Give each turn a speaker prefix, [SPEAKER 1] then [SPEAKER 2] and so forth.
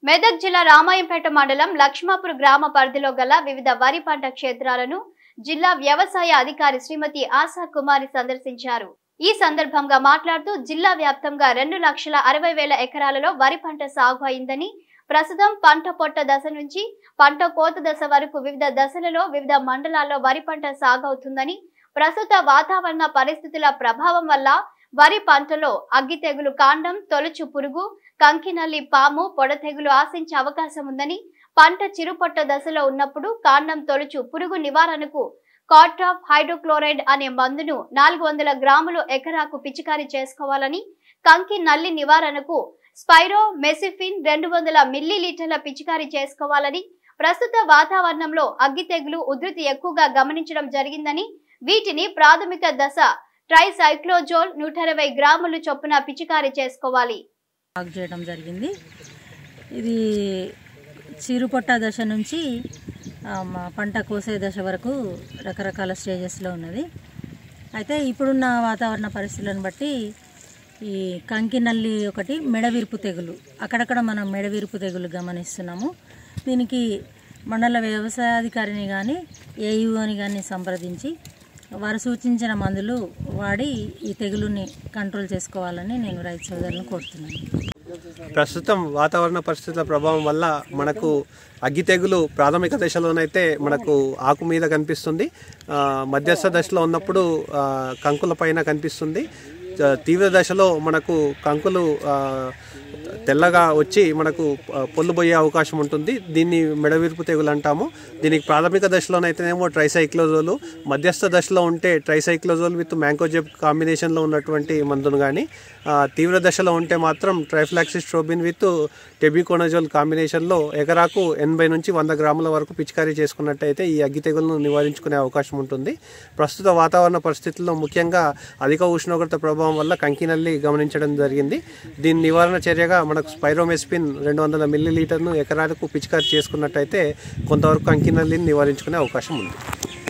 [SPEAKER 1] మెదక్ జిల్లా రామాయంపేట మండలం లక్ష్మాపూర్ గ్రామ పరిధిలో గల వివిధ వరి పంట క్షేత్రాలను జిల్లా వ్యవసాయ అధికారి శ్రీమతి ఆశా కుమారి సందర్శించారు ఈ సందర్భంగా మాట్లాడుతూ జిల్లా వ్యాప్తంగా రెండు లక్షల అరవై వేల ఎకరాలలో వరి పంట సాగు అయిందని ప్రస్తుతం పంట పొట్ట దశ నుంచి పంట కోత దశ వరకు వివిధ దశలలో వివిధ మండలాల్లో వరి పంట సాగవుతుందని ప్రస్తుత వాతావరణ పరిస్థితుల ప్రభావం వల్ల వరి పంటలో అగ్గి తెగులు కాండం తొలుచు పురుగు కంకినల్లి పాము పొడ తెగులు ఆశించే అవకాశం ఉందని పంట చిరుపొట్ట దశలో ఉన్నప్పుడు కాండం తొలుచు పురుగు నివారణకు కాట్రాఫ్ హైడ్రోక్లోరైడ్ అనే మందును నాలుగు వందల గ్రాములు ఎకరాకు పిచికారీ చేసుకోవాలని కంకి నల్లి నివారణకు స్పైరో మెసిఫిన్ రెండు వందల మిల్లీ లీటర్ల పిచికారీ చేసుకోవాలని ప్రస్తుత వాతావరణంలో అగ్గి తెగులు ఉధృతి ఎక్కువగా గమనించడం జరిగిందని వీటిని ప్రాథమిక దశ ట్రైసైక్లోజోల్ నూట ఇరవై గ్రాములు చొప్పున పిచికారీ చేసుకోవాలి
[SPEAKER 2] సాగు చేయడం జరిగింది ఇది చిరుపొట్ట దశ నుంచి ఆ, మా పంట కోసే దశ వరకు రకరకాల స్టేజెస్లో ఉన్నది అయితే ఇప్పుడున్న వాతావరణ పరిస్థితులను బట్టి ఈ కంకి నల్లి ఒకటి మెడవిరుపు తెగులు అక్కడక్కడ మనం మెడవిరుపు తెగులు గమనిస్తున్నాము దీనికి మండల వ్యవసాయాధికారిని కానీ ఏయుని కానీ సంప్రదించి వారు సూచించిన మందులు వాడి ఈ తెగులుని కంట్రోల్ చేసుకోవాలని నేను రైతు సోదరులను కోరుతున్నాను
[SPEAKER 3] ప్రస్తుతం వాతావరణ పరిస్థితుల ప్రభావం వల్ల మనకు అగ్గి తెగులు ప్రాథమిక దశలోనైతే మనకు ఆకు మీద కనిపిస్తుంది ఆ, మధ్యస్థ దశలో ఉన్నప్పుడు ఆ, కంకుల పైన కనిపిస్తుంది ఆ, తీవ్ర దశలో మనకు కంకులు ఆ, తెల్లగా వచ్చి మనకు ఆ, పొల్లు పోయే అవకాశం ఉంటుంది దీన్ని మెడవిరుపు తెగులు అంటాము దీనికి ప్రాథమిక దశలోనైతేనేమో ట్రైసైక్లోజోలు మధ్యస్థ దశలో ఉంటే ట్రైసైక్లోజోల్ విత్ మ్యాంకోజెబ్ కాంబినేషన్లో ఉన్నటువంటి మందును కానీ తీవ్ర దశలో ఉంటే మాత్రం ట్రైఫ్లాక్సిస్ ట్రోబిన్ విత్ టెబికోనజోల్ కాంబినేషన్లో ఎకరాకు ఎనభై నుంచి వంద గ్రాముల వరకు పిచికారీ చేసుకున్నట్టయితే ఈ అగ్గి తెగులను నివారించుకునే అవకాశం ఉంటుంది ప్రస్తుత వాతావరణ పరిస్థితుల్లో ముఖ్యంగా అధిక ఉష్ణోగ్రత ప్రభావం వల్ల కంకినల్లి గమనించడం జరిగింది దీని నివారణ చర్యగా మనకు స్పైరోమెస్పిన్ రెండు వందల మిల్లీ లీటర్ను ఎకరాలకు పిచికారీ చేసుకున్నట్టయితే కొంతవరకు కంకినల్లిని నివారించుకునే అవకాశం ఉంది